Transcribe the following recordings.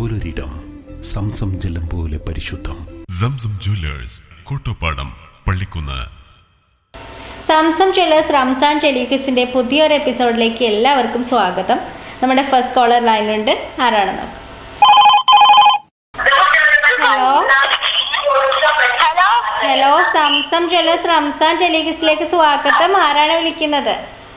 ഓരൊരിടം Zamzam ജലം പോലെ പരിശുദ്ധം സംസം ജ്വല്ലേഴ്സ് കോട്ടോപ്പാടം പള്ളിക്കുന്ന് സാംസം ജ്വല്ലേഴ്സ് റംസാൻ ടെലിക്യൂസിൻ്റെ പുതിയൊരു എപ്പിസോഡിലേക്ക് എല്ലാവർക്കും സ്വാഗതം നമ്മുടെ ഫസ്റ്റ് കോളർ ലൈനിലുണ്ട് ആരാണ് നോക്കാം hello hello hello Zamzam Jewellers Ramzan ടെലിക്യൂസിലേക്ക് സ്വാഗതം ആരാണ് വിളിക്കുന്നത്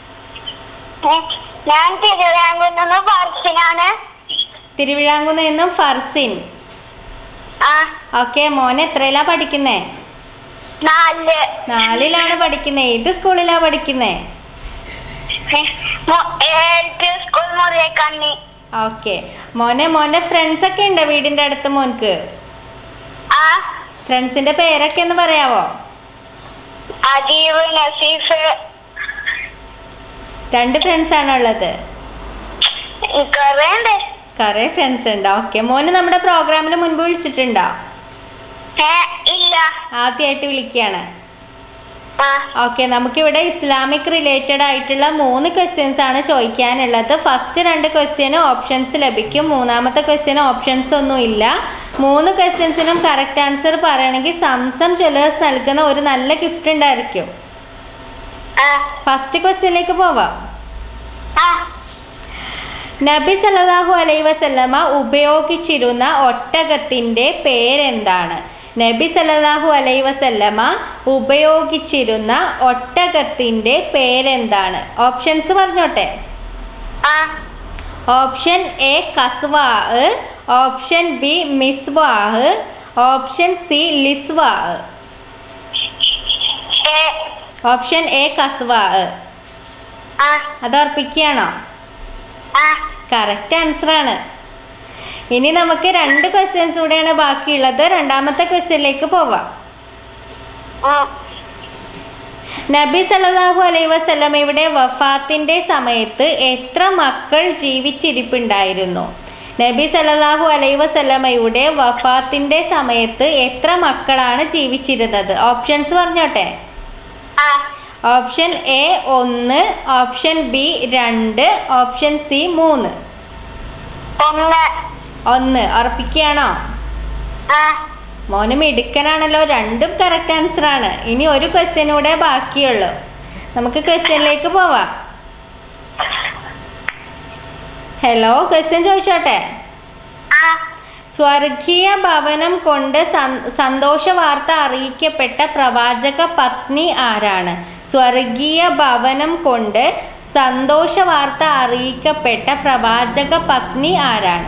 ഞാൻ തിരുവിതാംകൂറിൽ നിന്ന് ഫർസിനാണ് തിരുവിഴാങ്കുന്ന് നിന്നും ഫർസിൻ ആ ഓക്കെ മോൻ എത്രയിലാ പഠിക്കുന്നേ നാല് നാലിലാണ് പഠിക്കുന്നത് ഏത് സ്കൂളിലാ പഠിക്കുന്നേ L P school Muriyakkanni okay മോനെ മോൻ്റെ ഫ്രണ്ട്സ് ഒക്കെ ഉണ്ട് വീടിൻ്റെ അടുത്ത് മോൻക്ക് ആ ഫ്രണ്ട്സിൻ്റെ പേരൊക്കെ ഒന്ന് പറയാവോ അജീവ് നസീഫ് രണ്ട് ഫ്രണ്ട്സ് ആണോ ഉള്ളത് കുറേ ഉണ്ട് കുറേ ഫ്രണ്ട്സ് ഉണ്ടോ ഓക്കെ മോന് നമ്മുടെ പ്രോഗ്രാമിന് മുൻപ് വിളിച്ചിട്ടുണ്ടോ ഏ ഇല്ല ആദ്യമായിട്ട് വിളിക്കുകയാണ് ആ ഓക്കെ നമുക്കിവിടെ ഇസ്ലാമിക് റിലേറ്റഡ് ആയിട്ടുള്ള മൂന്ന് ക്വസ്റ്റ്യൻസ് ആണ് ചോദിക്കാനുള്ളത് ഫസ്റ്റ് രണ്ട് ക്വസ്റ്റ്യന് ഓപ്ഷൻസ് ലഭിക്കും മൂന്നാമത്തെ ക്വസ്റ്റ്യന് ഓപ്ഷൻസ് ഒന്നും ഇല്ല മൂന്ന് ക്വസ്റ്റ്യൻസിനും കറക്റ്റ് ആൻസർ പറയണമെങ്കിൽ സംസം ജ്വല്ലേഴ്സ് നൽകുന്ന ഒരു നല്ല ഗിഫ്റ്റ് ഉണ്ടായിരിക്കും ആ ഫസ്റ്റ് ക്വസ്റ്റ്യനിലേക്ക് പോവാം ആ നബി സല്ലല്ലാഹു അലൈഹി വസല്ലമ ഉപയോഗിച്ചിരുന്ന ഒട്ടകത്തിൻ്റെ പേരെന്താണ് നബി സല്ലല്ലാഹു അലൈഹി വസല്ലമ ഉപയോഗിച്ചിരുന്ന ഒട്ടകത്തിൻ്റെ പേരെന്താണ് ഓപ്ഷൻസ് പറഞ്ഞോട്ടെ ആ ഓപ്ഷൻ എ കസ്വാ ഓപ്ഷൻ ബി മിസ്വാഹ് ഓപ്ഷൻ സി ലിസ്വാഹ് ഏ ഓപ്ഷൻ എ കസ്വാ ആ അത് ഉറപ്പിക്കുകയാണോ ആ കറക്റ്റ് ആൻസർ ആണ് ഇനി നമുക്ക് രണ്ട് ക്വസ്റ്റ്യൻസ് കൂടെയാണ് ബാക്കിയുള്ളത് രണ്ടാമത്തെ ക്വസ്റ്റ്യനിലേക്ക് പോവാം ഉം. നബി സല്ലല്ലാഹു അലൈഹി വസല്ലമയുടെ വഫാത്തിന്റെ സമയത്ത് എത്ര മക്കൾ ജീവിച്ചിരിപ്പുണ്ടായിരുന്നു നബി സല്ലല്ലാഹു അലൈഹി വസല്ലമയുടെ വഫാത്തിന്റെ സമയത്ത് എത്ര മക്കളാണ് ജീവിച്ചിരുന്നത് ഓപ്ഷൻസ് പറഞ്ഞോട്ടെ ആ ഓപ്ഷൻ എ ഒന്ന് ഓപ്ഷൻ ബി രണ്ട് ഓപ്ഷൻ സി മൂന്ന് ഒന്ന് ഒന്ന് ഉറപ്പിക്കുകയാണോ ആ മോന് മിടുക്കനാണല്ലോ രണ്ടും കറക്റ്റ് ആൻസർ ആണ് ഇനി ഒരു ക്വസ്റ്റ്യൻ കൂടെ ബാക്കിയുള്ളൂ നമുക്ക് ക്വസ്റ്റ്യനിലേക്ക് പോവാം ഹലോ ക്വസ്റ്റ്യൻ ചോദിച്ചോട്ടെ ആ സ്വർഗീയ ഭവനം കൊണ്ട് സന്- സന്തോഷ വാർത്ത അറിയിക്കപ്പെട്ട പ്രവാചക പത്നി ആരാണ് സ്വർഗീയ ഭവനം കൊണ്ട് സന്തോഷ വാർത്ത അറിയിക്കപ്പെട്ട പ്രവാചക പത്നി ആരാണ്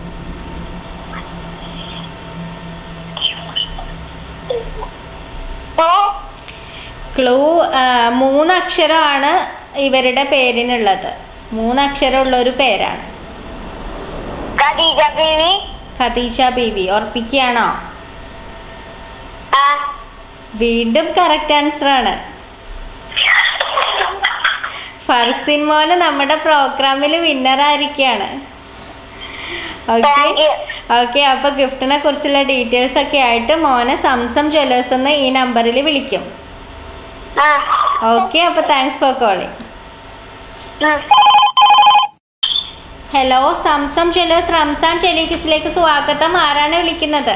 ഓ ക്ലൂ ആ, മൂന്നക്ഷരമാണ് ഇവരുടെ പേരിനുള്ളത് മൂന്നക്ഷരമുള്ള ഒരു പേരാണ് ഖദീജ ബീവി ഖദീജ ബീവി ഉറപ്പിക്കുകയാണോ ആ വീണ്ടും കറക്റ്റ് ആൻസർ ആണ് ഫർസിൻ മോന് നമ്മുടെ പ്രോഗ്രാമിൽ വിന്നർ ആയിരിക്കുകയാണ് ഓക്കെ Thank you. ഓക്കെ അപ്പോൾ ഗിഫ്റ്റിനെ കുറിച്ചുള്ള ഡീറ്റെയിൽസ് ഒക്കെ ആയിട്ട് മോനെ സംസം ജ്വല്ലേഴ്സ് എന്ന് ഈ നമ്പറിൽ വിളിക്കും ആ ഓക്കെ അപ്പോൾ താങ്ക്സ് ഫോർ കോളിംഗ് ഉം. ഹലോ സംസം ജ്വല്ലേഴ്സ് റംസാൻ ടെലികിസിലേക്ക് സ്വാഗതം ആരാണ് വിളിക്കുന്നത്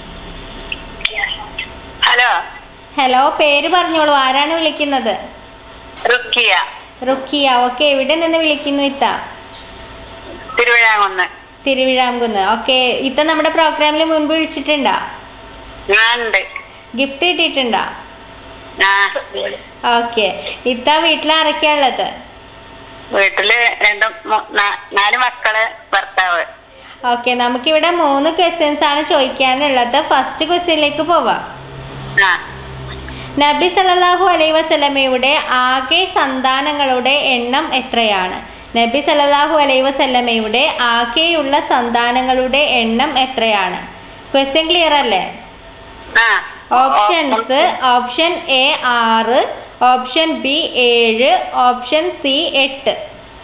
ഹലോ ഹലോ പേര് പറഞ്ഞോളൂ ആരാണ് വിളിക്കുന്നത് റുക്കിയ റുക്കിയ ഓക്കെ എവിടെ നിന്ന് വിളിക്കുന്നു ഇത്ത തിരുവിഴാങ്കുന്ന് തിരുവിഴാംകുന്ന് ഓക്കെ ഇത്ത നമ്മുടെ പ്രോഗ്രാമിൽ മുൻപ് വിളിച്ചിട്ടുണ്ടോ ഞാനുണ്ട് ഗിഫ്റ്റ് കിട്ടിയിട്ടുണ്ടോ ആ ഓക്കെ ഇത്ത വീട്ടിൽ ആരൊക്കെയാ ഉള്ളത് വീട്ടില് രണ്ട് മൂ- നാ- നാല് മക്കള് ഭർത്താവ് ഓക്കെ നമുക്കിവിടെ മൂന്ന് ക്വസ്റ്റ്യൻസ് ആണ് ചോദിക്കാനുള്ളത് ഫസ്റ്റ് ക്വസ്റ്റ്യനിലേക്ക് പോവാം ആ നബി സല്ലല്ലാഹു അലൈഹി വസല്ലമയുടെ ആകെ സന്താനങ്ങളുടെ എണ്ണം എത്രയാണ് നബി സല്ലല്ലാഹു അലൈഹി വസല്ലമയുടെ ആകെയുള്ള സന്താനങ്ങളുടെ എണ്ണം എത്രയാണ് ക്വസ്റ്റ്യൻ ക്ലിയർ അല്ലേ ആ ഓപ്ഷൻസ് ഓപ്ഷൻ എ ആറ് ഓപ്ഷൻ ബി ഏഴ് ഓപ്ഷൻ സി എട്ട്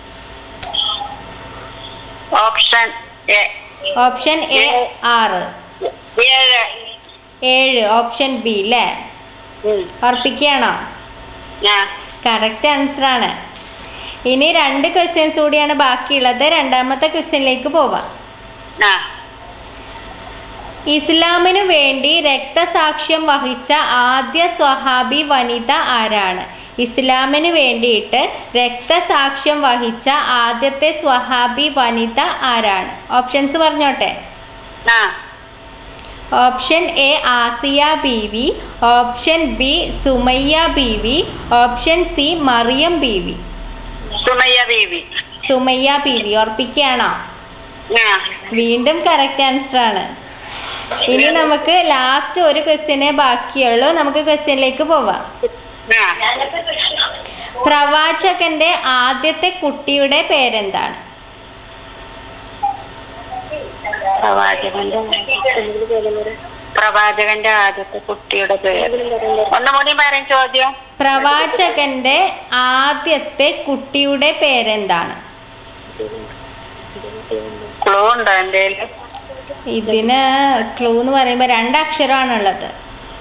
ഓപ്ഷൻ എ ഓപ്ഷൻ എ ആറ് ഏഴ് ഏഴ് ഓപ്ഷൻ ബി അല്ലേ ഉം. ഉറപ്പിക്കുകയാണോ ആ കറക്റ്റ് ആൻസർ ആണ് ഇനി രണ്ട് ക്വസ്റ്റ്യൻസ് കൂടിയാണ് ബാക്കിയുള്ളത് രണ്ടാമത്തെ ക്വസ്റ്റ്യനിലേക്ക് പോവാം ആ ഇസ്ലാമിനു വേണ്ടി രക്തസാക്ഷ്യം വഹിച്ച ആദ്യ സ്വഹാബി വനിത ആരാണ് ഇസ്ലാമിന് വേണ്ടിയിട്ട് രക്തസാക്ഷ്യം വഹിച്ച ആദ്യത്തെ സ്വഹാബി വനിത ആരാണ് ഓപ്ഷൻസ് പറഞ്ഞോട്ടെ ആ ഓപ്ഷൻ എ ആസിയ ബീവി ഓപ്ഷൻ ബി സുമയ്യ ബീവി ഓപ്ഷൻ സി മറിയം ബീവി സുമയ്യ ബീവി സുമയ്യ ബീവി ഓർപ്പിക്കുകയാണോ ആ വീണ്ടും കറക്റ്റ് ആൻസർ ആണ് ഇനി നമുക്ക് ലാസ്റ്റ് ഒരു ക്വസ്റ്റ്യനെ ബാക്കിയുള്ളൂ നമുക്ക് ക്വസ്റ്റ്യനിലേക്ക് പോവാം ആ പ്രവാചകന്റെ ആദ്യത്തെ കുട്ടിയുടെ പേരെന്താണ് പ്രവാചകന്റെ പ്രവാചകന്റെ ആദ്യത്തെ കുട്ടിയുടെ പേര് ഒന്നുകൂടി പറയും ചോദ്യം പ്രവാചകന്റെ ആദ്യത്തെ കുട്ടിയുടെ പേരെന്താണ് ക്ലൂ ഉണ്ടോ എന്തേലും ഇതിന് ക്ലൂ എന്ന് പറയുമ്പോൾ രണ്ട് അക്ഷരമാണുള്ളത്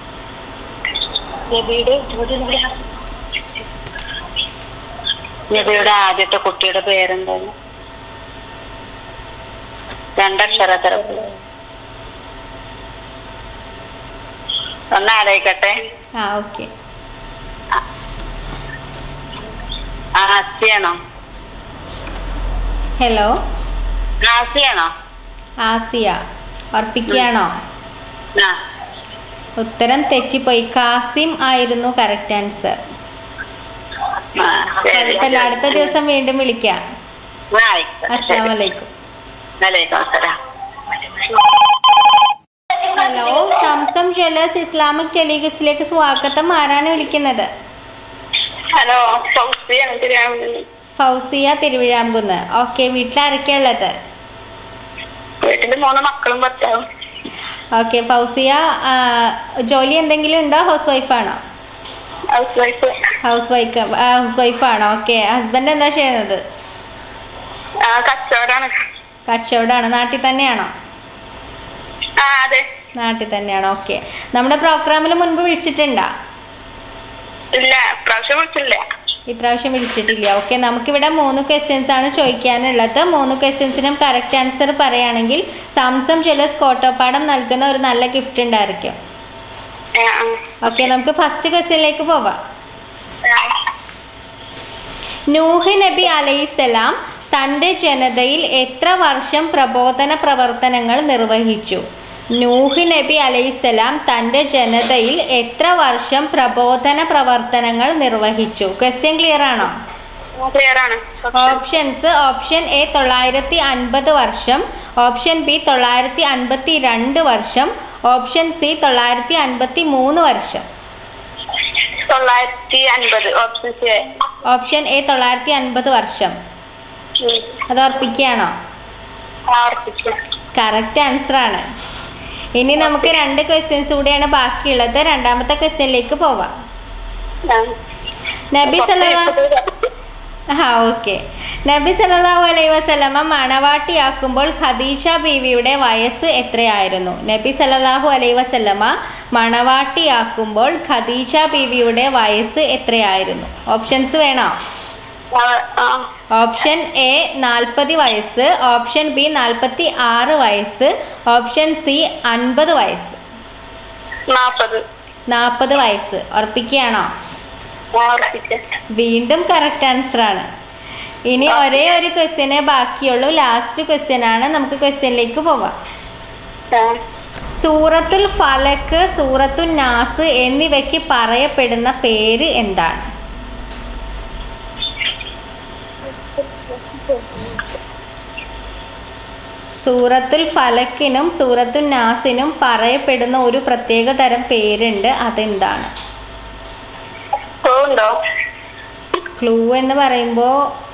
നബിയുടെ ആദ്യത്തെ കുട്ടിയുടെ പേരെന്താണ് രണ്ടക്ഷരത്തര ഒന്ന് ആലോചിക്കട്ടെ ആ ഓക്കെ ആസിയാണോ ഹലോ ആസിയാണോ ആസിയ ഉറപ്പിക്കുകയാണോ ആ ഉത്തരം തെറ്റിപ്പോയി കാസിം ആയിരുന്നു കറക്റ്റ് ആൻസർ ആ, ശരി കുഴപ്പമില്ല അടുത്ത ദിവസം വീണ്ടും വിളിക്കാം ആ, ആയിക്കോട്ടെ. അസ്സാം വലൈക്കും വലൈക്കും അസ്സലാം ഹലോ സംസം ജ്വല്ലേഴ്സ് ഇസ്ലാമിക് ടെലിഗസിലേക്ക് സ്വാഗതം ആരാണ് വിളിക്കുന്നത് ഹലോ സൗസിയാണ് തിരുവാങ്കൂർ ഫൗസിയ തിരുവിഴാംകുന്ന് ഓക്കെ വീട്ടിലാരൊക്കെയാ ഉള്ളത് വീട്ടില് മൂന്ന് മക്കളും ഭർത്താവും ഓക്കെ ഫൗസിയ ആ, ജോലി എന്തെങ്കിലും ഉണ്ടോ ഹൗസ് വൈഫാണോ housewife housewife house വൈഫാണോ ഓക്കെ ഹസ്ബൻഡ് എന്താ ചെയ്യുന്നത് ആ കച്ചവടാണ് കച്ചവടമാണ് നാട്ടിൽ തന്നെയാണോ ആ അതെ നാട്ടിൽ തന്നെയാണോ ഓക്കെ നമ്മുടെ പ്രോഗ്രാമിൽ മുൻപ് വിളിച്ചിട്ടുണ്ടോ ഇല്ല പ്രാവശ്യം വിളിച്ചില്ല ഇപ്രാവശ്യം വിളിച്ചിട്ടില്ല ഓക്കെ നമുക്കിവിടെ മൂന്ന് ക്വസ്റ്റ്യൻസ് ആണ് ചോദിക്കാനുള്ളത് മൂന്ന് ക്വസ്റ്റ്യൻസിനും കറക്റ്റ് ആൻസർ പറയുകയാണെങ്കിൽ സാംസം ജ്വല്ലേഴ്സ് കോട്ടോപ്പാടം നൽകുന്ന ഒരു നല്ല ഗിഫ്റ്റ് ഉണ്ടായിരിക്കും ആ, ആ. ഓക്കെ നമുക്ക് ഫസ്റ്റ് ക്വസ്റ്റ്യനിലേക്ക് പോവാം ആ. നൂഹ് നബി അലൈഹിസ്സലാം തൻ്റെ ജനതയിൽ എത്ര വർഷം പ്രബോധന പ്രവർത്തനങ്ങൾ നിർവഹിച്ചു നൂഹ് നബി അലൈഹിസ്സലാം തൻ്റെ ജനതയിൽ എത്ര വർഷം പ്രബോധന പ്രവർത്തനങ്ങൾ നിർവഹിച്ചു ക്വസ്റ്റ്യൻ ക്ലിയർ ആണോ ക്ലിയർ ആണ് ഓപ്ഷൻസ് ഓപ്ഷൻ എ തൊള്ളായിരത്തി അൻപത് വർഷം ഓപ്ഷൻ ബി തൊള്ളായിരത്തി അൻപത്തി രണ്ട് വർഷം ഓപ്ഷൻ സി തൊള്ളായിരത്തി അൻപത്തി മൂന്ന് വർഷം തൊള്ളായിരത്തി അൻപത് ഓപ്ഷൻ സി ഓപ്ഷൻ എ തൊള്ളായിരത്തി അൻപത് വർഷം അത് ഉറപ്പിക്കുകയാണോ ആവർത്തിച്ചു കറക്റ്റ് ആൻസർ ആണ് ഇനി നമുക്ക് രണ്ട് ക്വസ്റ്റ്യൻസ് കൂടിയാണ് ബാക്കിയുള്ളത് രണ്ടാമത്തെ ക്വസ്റ്റ്യനിലേക്ക് പോവാം നബി സല്ലല്ലാ ആ ഓക്കെ നബി സല്ലല്ലാഹു അലൈഹി വസല്ലമ മണവാട്ടിയാക്കുമ്പോൾ ഖദീജ ബീവിയുടെ വയസ്സ് എത്രയായിരുന്നു നബി സല്ലല്ലാഹു അലൈഹി വസല്ലമ മണവാട്ടിയാക്കുമ്പോൾ ഖദീജ ബീവിയുടെ വയസ്സ് എത്രയായിരുന്നു ഓപ്ഷൻസ് വേണോ ഓപ്ഷൻ എ നാൽപ്പത് വയസ്സ് ഓപ്ഷൻ ബി നാൽപ്പത്തി ആറ് വയസ്സ് ഓപ്ഷൻ സി അൻപത് വയസ്സ് നാപ്പത് നാൽപ്പത് വയസ്സ് ഉറപ്പിക്കുകയാണോ ആവർത്തിച്ചു വീണ്ടും കറക്റ്റ് ആൻസർ ആണ് ഇനി ഒരേ ഒരു ക്വസ്റ്റ്യനെ ബാക്കിയുള്ളൂ ലാസ്റ്റ് ക്വസ്റ്റ്യൻ ആണ് നമുക്ക് ക്വസ്റ്റ്യനിലേക്ക് പോവാം സൂറത്തുൽ ഫലക്ക് സൂറത്തുൽ നാസ് എന്നിവയ്ക്ക് പറയപ്പെടുന്ന പേര് എന്താണ് സൂറത്തുൽ ഫലക്കിനും സൂറത്തുൽ നാസിനും പറയപ്പെടുന്ന ഒരു പ്രത്യേക തരം പേരുണ്ട് അതെന്താണ് ഉണ്ടോ ക്ലൂ എന്ന് പറയുമ്പോൾ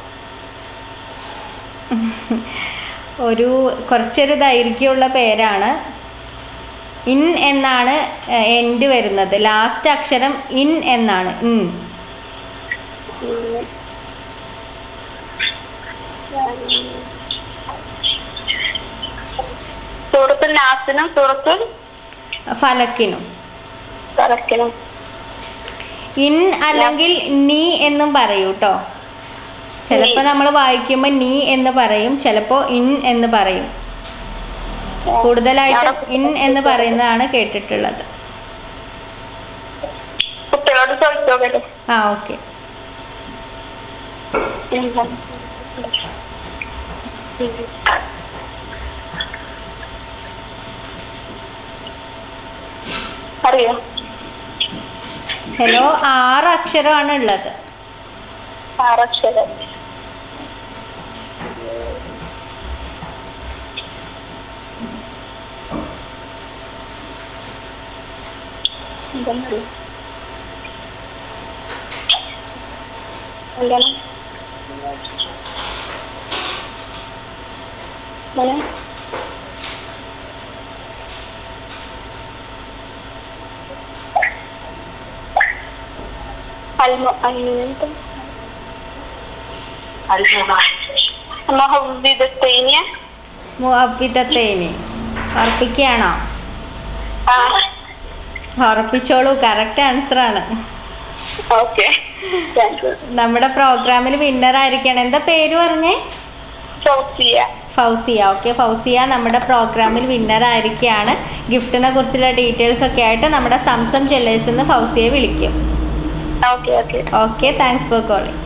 ഒരു കുറച്ചൊരു ദൈർഘ്യമുള്ള പേരാണ് ഇൻ എന്നാണ് എൻഡ് വരുന്നത് ലാസ്റ്റ് അക്ഷരം ഇൻ എന്നാണ് ഇൻ സൂറത്തുൽ നാസിനും സൂറത്തുൽ ഫലക്കിനും ഫലക്കിനും ഇൻ അല്ലെങ്കിൽ നീ എന്നും പറയൂ കേട്ടോ ചിലപ്പോൾ നമ്മൾ വായിക്കുമ്പോൾ നീ എന്ന് പറയും ചിലപ്പോൾ ഇൻ എന്ന് പറയും കൂടുതലായിട്ടും ഇൻ എന്ന് പറയുന്നതാണ് കേട്ടിട്ടുള്ളത് കുട്ടികളോട് ചോദിച്ചോക്കട്ടെ ആ ഓക്കെ അറിയോ ഹലോ ആറ് അക്ഷരമാണ് ഉള്ളത് ആറക്ഷരം എന്താണ് എന്താണ് മോനെ അൽമ അൽമ മഹവിദത്തൈനിയ മുഅവ്വിദത്തേനി ഉറപ്പിക്കുകയാണോ ആ ഉറപ്പിച്ചോളൂ കറക്റ്റ് ആൻസർ ആണ് ഓക്കെ താങ്ക് യു നമ്മുടെ പ്രോഗ്രാമിൽ വിന്നർ ആയിരിക്കണം എന്താ പേര് പറഞ്ഞേ സോഫിയ ഫൗസിയ ഓക്കെ ഫൗസിയ നമ്മുടെ പ്രോഗ്രാമിൽ വിന്നർ ആയിരിക്കുകയാണ് ഗിഫ്റ്റിനെ കുറിച്ചുള്ള ഡീറ്റെയിൽസ് ഒക്കെ ആയിട്ട് നമ്മുടെ സംസം ജ്വല്ലേഴ്സിൽ നിന്ന് ഫൗസിയെ വിളിക്കും okay okay okay thanks for calling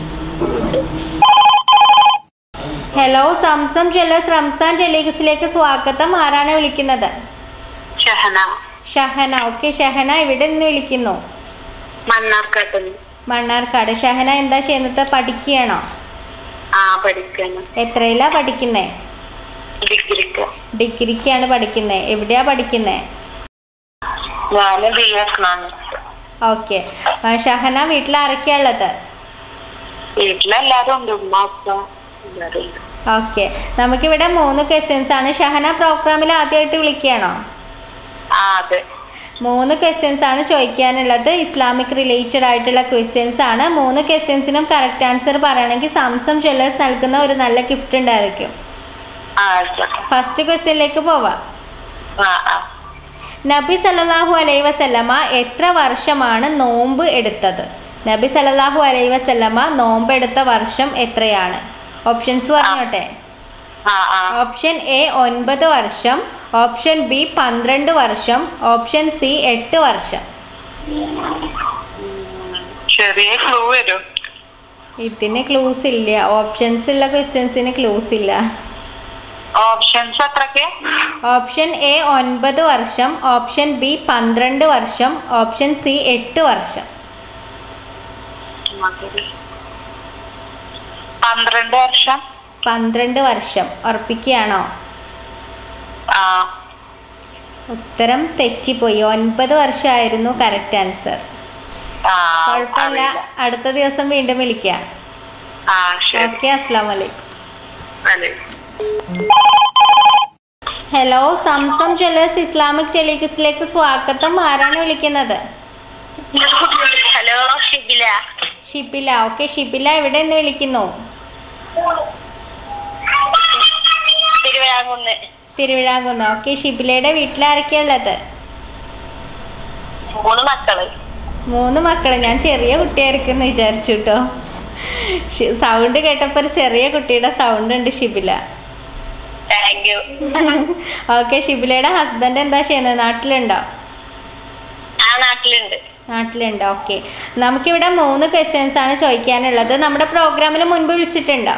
hello Zamzam Jewellers Ramzan ജ്വല്ലേഴ്സിലേക്ക് സ്വാഗതം ആരാണ് വിളിക്കുന്നത് ഷഹന ഷഹന ഓക്കെ ഷഹന ഇവിടെ നിന്ന് വിളിക്കുന്നു മണ്ണാർക്കാട്ടുന്നു മണ്ണാർക്കാട് ഷഹന എന്താ ചെയ്യുന്നത് പഠിക്കുകയാണോ ആ പഠിക്കണം എത്രയിലാ പഠിക്കുന്നേ ഡിഗ്രിക്ക് ഡിഗ്രിക്കാണ് പഠിക്കുന്നത് എവിടെയാ പഠിക്കുന്നേ ഞാൻ ബി എക്കണോമിക്സ് ഓക്കെ ഷഹന വീട്ടിൽ ആരൊക്കെയാ ഉള്ളത് വീട്ടിലെല്ലാരും ഉണ്ട് ഉമ്മ അപ്പ എല്ലാരും ഉണ്ട് ഓക്കെ നമുക്കിവിടെ മൂന്ന് ക്വസ്റ്റ്യൻസ് ആണ് ഷഹന പ്രോഗ്രാമിൽ ആദ്യമായിട്ട് വിളിക്കുകയാണോ ആ അതെ മൂന്ന് ക്വസ്റ്റ്യൻസ് ആണ് ചോദിക്കാനുള്ളത് ഇസ്ലാമിക് റിലേറ്റഡ് ആയിട്ടുള്ള ക്വസ്റ്റ്യൻസ് ആണ് മൂന്ന് ക്വസ്റ്റ്യൻസിനും കറക്റ്റ് ആൻസർ പറയണമെങ്കിൽ സാംസം ജ്വല്ലേഴ്സ് നൽകുന്ന ഒരു നല്ല ഗിഫ്റ്റ് ഉണ്ടായിരിക്കും ആ ആയിക്കോട്ടെ ഫസ്റ്റ് ക്വസ്റ്റ്യനിലേക്ക് പോവാം ആ ആ നബി സല്ലല്ലാഹു അലൈഹി വസല്ലമ എത്ര വർഷമാണ് നോമ്പ് എടുത്തത് നബി സല്ലല്ലാഹു അലൈഹി വസല്ലമ നോമ്പ് എടുത്ത വർഷം എത്രയാണ് ഓപ്ഷൻസ് പറഞ്ഞോട്ടെ ആ ആ ഓപ്ഷൻ എ ഒൻപത് വർഷം ഓപ്ഷൻ ബി പന്ത്രണ്ട് വർഷം ഓപ്ഷൻ സി എട്ട് വർഷം ചെറിയ ക്ലൂ വരും ഇതിന് ക്ലൂസ് ഇല്ല ഓപ്ഷൻസ് ഉള്ള ക്വസ്റ്റ്യൻസിന് ക്ലൂസ് ഇല്ല ഓപ്ഷൻസ് എത്രക്ക് ഓപ്ഷൻ എ ഒൻപത് വർഷം ഓപ്ഷൻ ബി പന്ത്രണ്ട് വർഷം ഓപ്ഷൻ സി എട്ട് വർഷം പന്ത്രണ്ട് വർഷം പന്ത്രണ്ട് വർഷം ഉറപ്പിക്കുകയാണോ ആ ഉത്തരം തെറ്റിപ്പോയി ഒൻപത് വർഷമായിരുന്നു കറക്റ്റ് ആൻസർ ആ കുഴപ്പമില്ല അറിയില്ല. അടുത്ത ദിവസം വീണ്ടും വിളിക്കാം ആ ശരി ഓക്കെ അസ്സാം വലൈക്കും അതെ ഹലോ സംസം ജ്വല്ലേഴ്സ് ഇസ്ലാമിക് ടെലിഗസിലേക്ക് സ്വാഗതം ആരാണ് വിളിക്കുന്നത് ഹലോ ഷിബില ഷിബില ഓക്കെ ഷിബില എവിടെ നിന്ന് വിളിക്കുന്നു തിരുവിതാംകുന്ന് തിരുവിഴാകുന്ന് ഓക്കെ ഷിബിലയുടെ വീട്ടിലാരൊക്കെയാ ഉള്ളത് മൂന്ന് മക്കള് മൂന്ന് മക്കൾ ഞാൻ ചെറിയ കുട്ടിയായിരിക്കും എന്ന് വിചാരിച്ചു കേട്ടോ സൗണ്ട് കേട്ടപ്പോൾ ഒരു ചെറിയ കുട്ടിയുടെ സൗണ്ട് ഉണ്ട് ഷിബില താങ്ക് യു ഓക്കെ ഷിബിലയുടെ ഹസ്ബൻഡ് എന്താ ചെയ്യുന്നത് നാട്ടിലുണ്ടോ ആ നാട്ടിലുണ്ട് നാട്ടിലുണ്ട് ഓക്കെ നമുക്കിവിടെ മൂന്ന് ക്വസ്റ്റ്യൻസ് ആണ് ചോദിക്കാനുള്ളത് നമ്മുടെ പ്രോഗ്രാമിൽ മുൻപ് വിളിച്ചിട്ടുണ്ടോ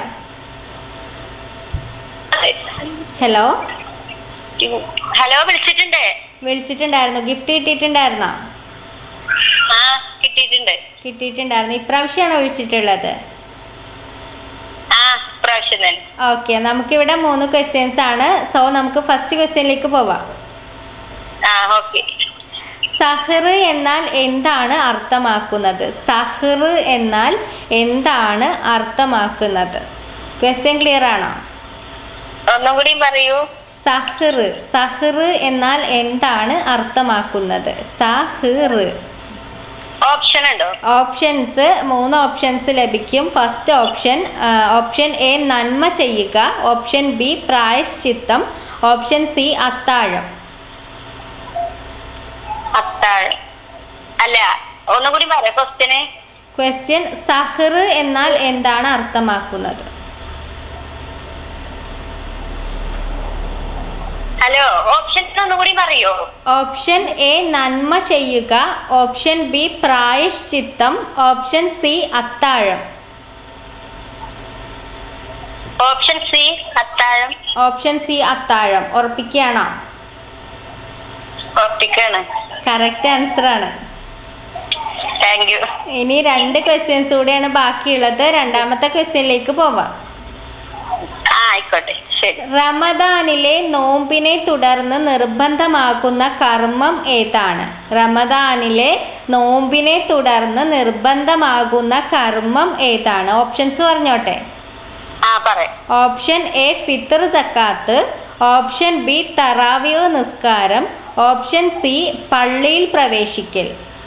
ഹലോ ഹലോ വിളിച്ചിട്ടുണ്ട് വിളിച്ചിട്ടുണ്ടായിരുന്നു ഗിഫ്റ്റ് കിട്ടിയിട്ടുണ്ടായിരുന്നോ ആ കിട്ടിയിട്ടുണ്ട് കിട്ടിയിട്ടുണ്ടായിരുന്നു ഇപ്രാവശ്യമാണോ വിളിച്ചിട്ടുള്ളത് ആ പ്രാവശ്യം തന്നെ ഓക്കെ നമുക്കിവിടെ മൂന്ന് ക്വസ്റ്റ്യൻസ് ആണ് സോ നമുക്ക് ഫസ്റ്റ് ക്വസ്റ്റ്യനിലേക്ക് പോവാം ആ ഓക്കെ സഹർ എന്നാൽ എന്താണ് അർത്ഥമാക്കുന്നത് സഹർ എന്നാൽ എന്താണ് അർത്ഥമാക്കുന്നത് ക്വസ്റ്റ്യൻ ക്ലിയർ ആണോ ഒന്നും കൂടി പറയൂ സഹർ സഹർ എന്നാൽ എന്താണ് അർത്ഥമാക്കുന്നത് സഹർ ഓപ്ഷൻ ഉണ്ടോ ഓപ്ഷൻസ് മൂന്ന് ഓപ്ഷൻസ് ലഭിക്കും ഫസ്റ്റ് ഓപ്ഷൻ ഓപ്ഷൻ എ നന്മ ചെയ്യുക ഓപ്ഷൻ ബി പ്രായശ്ചിത്തം ഓപ്ഷൻ സി അത്താഴം അത്താഴം അല്ല ഒന്നും കൂടി പറയാം ക്വസ്റ്റ്യന് ക്വസ്റ്റ്യൻ സഹർ എന്നാൽ എന്താണ് അർത്ഥമാക്കുന്നത് ഹലോ ഓപ്ഷൻസ് ഒന്നുകൂടി പറയോ ഓപ്ഷൻ എ നന്മ ചെയ്യുക ഓപ്ഷൻ ബി പ്രായശ്ചിത്തം ഓപ്ഷൻ സി അത്താഴം ഓപ്ഷൻ സി അത്താഴം ഓപ്ഷൻ സി അത്താഴം ഉറപ്പിക്കുകയാണോ ഓർപ്പിക്കാണ് കറക്റ്റ് ആൻസർ ആണ് താങ്ക് യു ഇനി രണ്ട് ക്വസ്റ്റ്യൻസ് കൂടിയാണ് ബാക്കിയുള്ളത് രണ്ടാമത്തെ ക്വസ്റ്റ്യനിലേക്ക് പോവാം ആ ആയിക്കോട്ടെ ശരി റമദാനിലെ നോമ്പിനെ തുടർന്ന് നിർബന്ധമാക്കുന്ന കർമ്മം ഏതാണ് റമദാനിലെ നോമ്പിനെ തുടർന്ന് നിർബന്ധമാകുന്ന കർമ്മം ഏതാണ് ഓപ്ഷൻസ് പറഞ്ഞോട്ടെ ആ പറയാം ഓപ്ഷൻ എ ഫിത്തർ സക്കാത്ത് ഓപ്ഷൻ ബി തറാവിയോ നിസ്കാരം ഓപ്ഷൻ സി പള്ളിയിൽ പ്രവേശിക്കൽ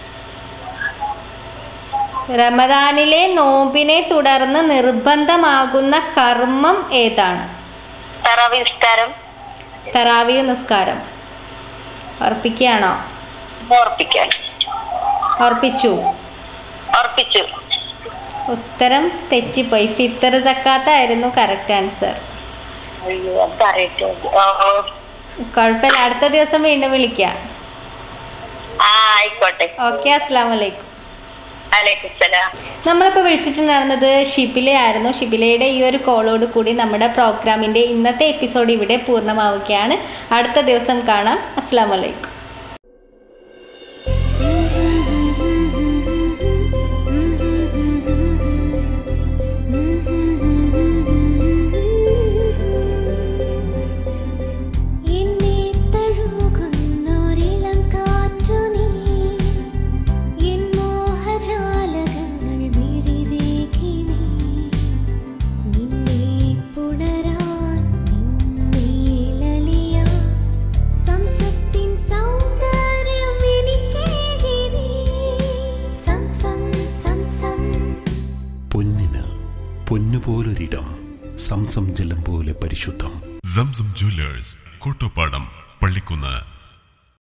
റമദാനിലെ നോമ്പിനെ തുടർന്ന് നിർബന്ധമാകുന്ന കർമ്മം ഏതാണ് തറാവി വിസ്താരം തറാവിയ നിസ്കാരം ഉറപ്പിക്കുകയാണോ ഓർപ്പിക്കാൻ ഉറപ്പിച്ചു ഉറപ്പിച്ചു ഉത്തരം തെറ്റിപ്പോയി ഫിത്തർ സക്കാത്തായിരുന്നു കറക്റ്റ് ആൻസർ അയ്യോ അത് പറയട്ടെ ഓ ഓ. കുഴപ്പമില്ല അടുത്ത ദിവസം വീണ്ടും വിളിക്കാം ആ ആയിക്കോട്ടെ ഓക്കെ അസ്സാം വലൈക്കും അലൈക്കും സലാം നമ്മളിപ്പോൾ വിളിച്ചിട്ടുണ്ടായിരുന്നത് ഷിബില ആയിരുന്നു ഷിബിലയുടെ ഈ ഒരു കോളോട് കൂടി നമ്മുടെ പ്രോഗ്രാമിൻ്റെ ഇന്നത്തെ എപ്പിസോഡ് ഇവിടെ പൂർണ്ണമാവുകയാണ് അടുത്ത ദിവസം കാണാം അസ്സാം വലൈക്കും എന്നെ തഴുകുന്നൊരിളം കാറ്റു നീ എൻ മോഹജാലകങ്ങൾ മിഴിവേകി നീ നിന്നെ പുണരാൻ നിന്നേലലിയാൻ സംസത്തിൻ സൗന്ദര്യം എനിക്കേകി നീ സംസം സംസം പൊന്നിന് പൊന്നുപോലൊരിടം സംസം ജലം പോലെ പരിശുദ്ധം സംസം ജ്വല്ലേഴ്സ് കോട്ടോപ്പാടം പള്ളിക്കുന്ന്